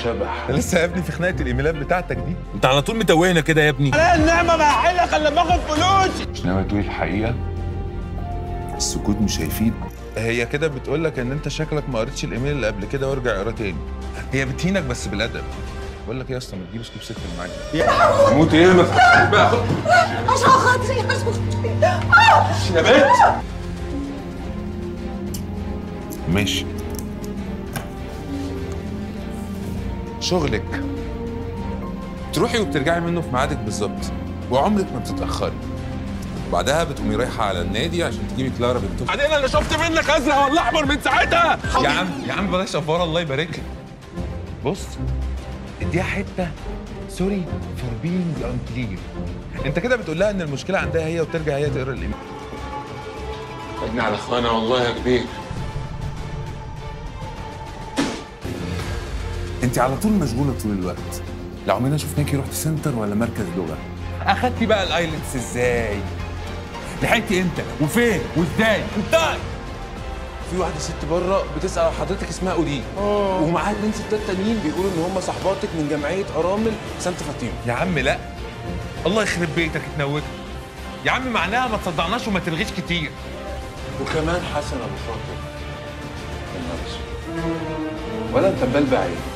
شبح لسه يا ابني في خناقه الايميلات بتاعتك دي انت على طول متوهنا كده يا ابني النعمه بحلك الا باخد فلوس مش ناوي تقول الحقيقه السكوت مش هيفيد هي كده بتقول لك ان انت شكلك ما قريتش الايميل اللي قبل كده وارجع اقراه تاني هي بتهينك بس بالادب بقول لك ايه يا اسطى ما تجيب سكوب ست اللي معاك ده. هموت ايه ما تفكرش بقى عشان خاطري عشان خاطري يا بنت ماشي شغلك تروحي وبترجعي منه في ميعادك بالظبط وعمرك ما بتتاخري بعدها بتقومي رايحه على النادي عشان تجيبي كلارا بنت بعدين انا شفت منك ازرق ولا احمر من ساعتها يا عم يا عم بلاش افوار الله يبارك لك بص اديها حته سوري فور بينج انكلير انت كده بتقول لها ان المشكله عندها هي وترجع هي تقرا الايميل ابني على اخوانا والله يا كبير انت على طول مشغوله طول الوقت لو عمرنا شفناكي رحت سنتر ولا مركز لغه اخدتي بقى الايلتس ازاي لحقتي امتى وفين وازاي وبتاع في واحده ست بره بتسال حضرتك اسمها اودي ومعاها اتنين ستات تانيين بيقولوا ان هم صحباتك من جمعيه ارامل سانت فاطمه يا عم لا الله يخرب بيتك اتنوت يا عم معناها ما تصدعناش وما تلغيش كتير وكمان حسن ابو شاطر النبس ولا انت بال بعيد